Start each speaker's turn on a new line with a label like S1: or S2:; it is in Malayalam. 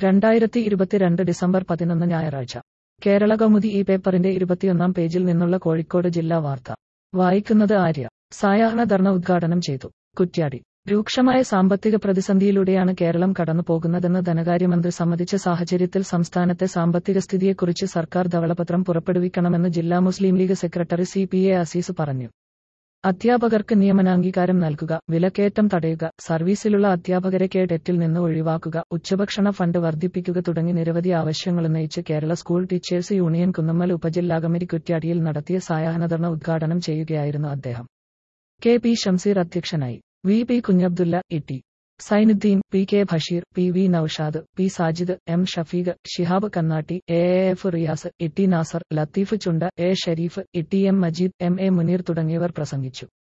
S1: രണ്ടായിരത്തി ഇരുപത്തിരണ്ട് ഡിസംബർ പതിനൊന്ന് ഞായറാഴ്ച കേരള കൗമുദി ഈ പേപ്പറിന്റെ ഇരുപത്തിയൊന്നാം പേജിൽ നിന്നുള്ള കോഴിക്കോട് ജില്ലാ വാർത്ത വായിക്കുന്നത് ആര്യ സായാഹ്ന ധർണ ഉദ്ഘാടനം ചെയ്തു കുറ്റ്യാടി രൂക്ഷമായ സാമ്പത്തിക പ്രതിസന്ധിയിലൂടെയാണ് കേരളം കടന്നു പോകുന്നതെന്ന് ധനകാര്യമന്ത്രി സമ്മതിച്ച സാഹചര്യത്തിൽ സംസ്ഥാനത്തെ സാമ്പത്തിക സ്ഥിതിയെക്കുറിച്ച് സർക്കാർ ധവളപത്രം പുറപ്പെടുവിക്കണമെന്ന് ജില്ലാ Muslim league secretary C P A Azeez പറഞ്ഞു അധ്യാപകർക്ക് നിയമനാംഗീകാരം നൽകുക വിലക്കയറ്റം തടയുക സർവീസിലുള്ള അധ്യാപകരെ കേഡറ്റിൽ നിന്ന് ഒഴിവാക്കുക ഉച്ചഭക്ഷണ ഫണ്ട് വർദ്ധിപ്പിക്കുക തുടങ്ങി നിരവധി ആവശ്യങ്ങളുന്നയിച്ച് Kerala school teachers union Kunnummal ഉപജില്ലാ കമ്മിറ്റി കുറ്റ്യാടിയിൽ നടത്തിയ സായാഹ്നധർണ ഉദ്ഘാടനം ചെയ്യുകയായിരുന്നു അദ്ദേഹം കെ പി ഷംസീർ അധ്യക്ഷനായി V P Kunhabdulla E T Sainudheen P K Basheer P V Noushad P Sajid M Shafeeq Shihab Kannatti A A F Riyas E T Nasar Latheef Chunda A Shareef E T M Majeed M A Muneer തുടങ്ങിയവർ പ്രസംഗിച്ചു